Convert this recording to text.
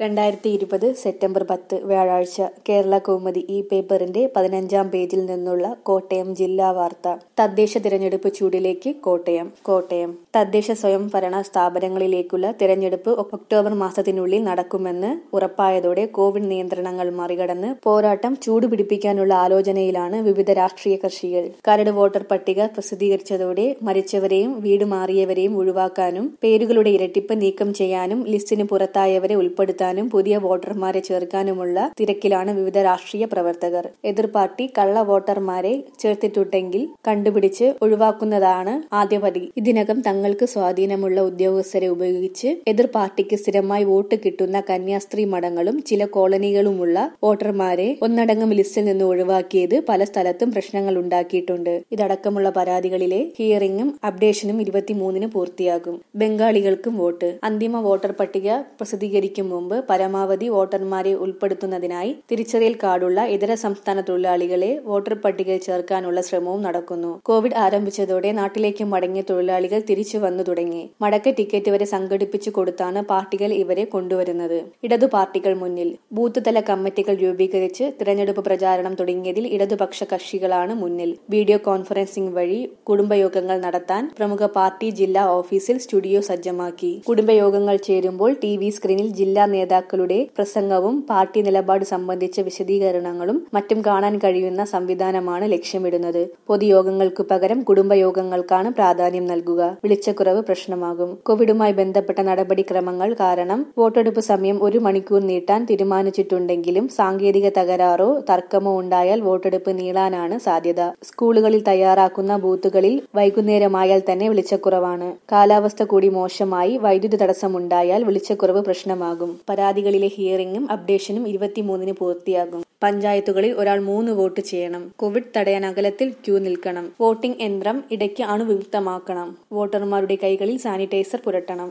രണ്ടായിരത്തി ഇരുപത് സെപ്റ്റംബർ പത്ത് വ്യാഴാഴ്ച കേരള കൗമുദി ഈ പേപ്പറിന്റെ പതിനഞ്ചാം പേജിൽ നിന്നുള്ള കോട്ടയം ജില്ലാ വാർത്ത തദ്ദേശ തിരഞ്ഞെടുപ്പ് ചൂടിലേക്ക് കോട്ടയം കോട്ടയം തദ്ദേശ സ്വയംഭരണ സ്ഥാപനങ്ങളിലേക്കുള്ള തിരഞ്ഞെടുപ്പ് ഒക്ടോബർ മാസത്തിനുള്ളിൽ നടക്കുമെന്ന് ഉറപ്പായതോടെ കോവിഡ് നിയന്ത്രണങ്ങൾ മറികടന്ന് പോരാട്ടം ചൂടുപിടിപ്പിക്കാനുള്ള ആലോചനയിലാണ് വിവിധ രാഷ്ട്രീയ കക്ഷികൾ കരട് വോട്ടർ പട്ടിക പ്രസിദ്ധീകരിച്ചതോടെ മരിച്ചവരെയും വീട് മാറിയവരെയും ഒഴിവാക്കാനും പേരുകളുടെ ഇരട്ടിപ്പ് നീക്കം ചെയ്യാനും ലിസ്റ്റിന് പുറത്തായവരെ ഉൾപ്പെടുത്താനും പുതിയ വോട്ടർമാരെ ചേർക്കാനുമുള്ള തിരക്കിലാണ് വിവിധ രാഷ്ട്രീയ പ്രവർത്തകർ എതിർ പാർട്ടി കള്ള വോട്ടർമാരെ ചേർത്തിട്ടുണ്ടെങ്കിൽ കണ്ടുപിടിച്ച് ഒഴിവാക്കുന്നതാണ് ആദ്യപടി ഇതിനകം തങ്ങൾക്ക് സ്വാധീനമുള്ള ഉദ്യോഗസ്ഥരെ ഉപയോഗിച്ച് എതിർ പാർട്ടിക്ക് സ്ഥിരമായി വോട്ട് കിട്ടുന്ന കന്യാസ്ത്രീ മഠങ്ങളും ചില കോളനികളുമുള്ള വോട്ടർമാരെ ഒന്നടങ്കം ലിസ്റ്റിൽ നിന്ന് ഒഴിവാക്കിയത് പല സ്ഥലത്തും പ്രശ്നങ്ങൾ ഉണ്ടാക്കിയിട്ടുണ്ട് ഇതടക്കമുള്ള പരാതികളിലെ ഹിയറിംഗും അപ്ഡേഷനും ഇരുപത്തിമൂന്നിന് പൂർത്തിയാകും ബംഗാളികൾക്കും വോട്ട് അന്തിമ വോട്ടർ പട്ടിക പ്രസിദ്ധീകരിക്കും മുമ്പ് പരമാവധി വോട്ടർമാരെ ഉൾപ്പെടുത്തുന്നതിനായി തിരിച്ചറിയൽ കാർഡുള്ള ഇതര സംസ്ഥാന തൊഴിലാളികളെ വോട്ടർ പട്ടികയിൽ ചേർക്കാനുള്ള ശ്രമവും നടക്കുന്നു കോവിഡ് ആരംഭിച്ചതോടെ നാട്ടിലേക്ക് മടങ്ങിയ തൊഴിലാളികൾ തിരിച്ചു വന്നു തുടങ്ങി മടക്ക ടിക്കറ്റ് വരെ സംഘടിപ്പിച്ചു കൊടുത്താണ് പാർട്ടികൾ ഇവരെ കൊണ്ടുവരുന്നത് ഇടതു പാർട്ടികൾ മുന്നിൽ ബൂത്ത് തല കമ്മിറ്റികൾ രൂപീകരിച്ച് തിരഞ്ഞെടുപ്പ് പ്രചാരണം തുടങ്ങിയതിൽ ഇടതുപക്ഷ കക്ഷികളാണ് മുന്നിൽ വീഡിയോ കോൺഫറൻസിംഗ് വഴി കുടുംബയോഗങ്ങൾ നടത്താൻ പ്രമുഖ പാർട്ടി ജില്ലാ ഓഫീസിൽ സ്റ്റുഡിയോ സജ്ജമാക്കി കുടുംബയോഗങ്ങൾ ചേരുമ്പോൾ ടി വി സ്ക്രീനിൽ ജില്ലാ നേതാക്കളുടെ പ്രസംഗവും പാർട്ടി നിലപാട് സംബന്ധിച്ച വിശദീകരണങ്ങളും മറ്റും കാണാൻ കഴിയുന്ന സംവിധാനമാണ് ലക്ഷ്യമിടുന്നത് പൊതുയോഗങ്ങൾക്ക് പകരം കുടുംബയോഗങ്ങൾക്കാണ് പ്രാധാന്യം നൽകുക വിളിച്ചക്കുറവ് പ്രശ്നമാകും കോവിഡുമായി ബന്ധപ്പെട്ട നടപടിക്രമങ്ങൾ കാരണം വോട്ടെടുപ്പ് സമയം ഒരു മണിക്കൂർ നീട്ടാൻ തീരുമാനിച്ചിട്ടുണ്ടെങ്കിലും സാങ്കേതിക തകരാറോ തർക്കമോ ഉണ്ടായാൽ വോട്ടെടുപ്പ് നീളാനാണ് സാധ്യത സ്കൂളുകളിൽ തയ്യാറാക്കുന്ന ബൂത്തുകളിൽ വൈകുന്നേരമായാൽ തന്നെ വിളിച്ചക്കുറവാണ് കാലാവസ്ഥ കൂടി മോശമായി വൈദ്യുതി തടസ്സമുണ്ടായാൽ വിളിച്ചക്കുറവ് പ്രശ്നമാകും പരാതികളിലെ ഹിയറിംഗും അപ്ഡേഷനും ഇരുപത്തിമൂന്നിന് പൂർത്തിയാകും പഞ്ചായത്തുകളിൽ ഒരാൾ മൂന്ന് വോട്ട് ചെയ്യണം കോവിഡ് തടയാൻ അകലത്തിൽ ക്യൂ നിൽക്കണം വോട്ടിംഗ് യന്ത്രം ഇടയ്ക്ക് അണുവിമുക്തമാക്കണം വോട്ടർമാരുടെ കൈകളിൽ സാനിറ്റൈസർ പുരട്ടണം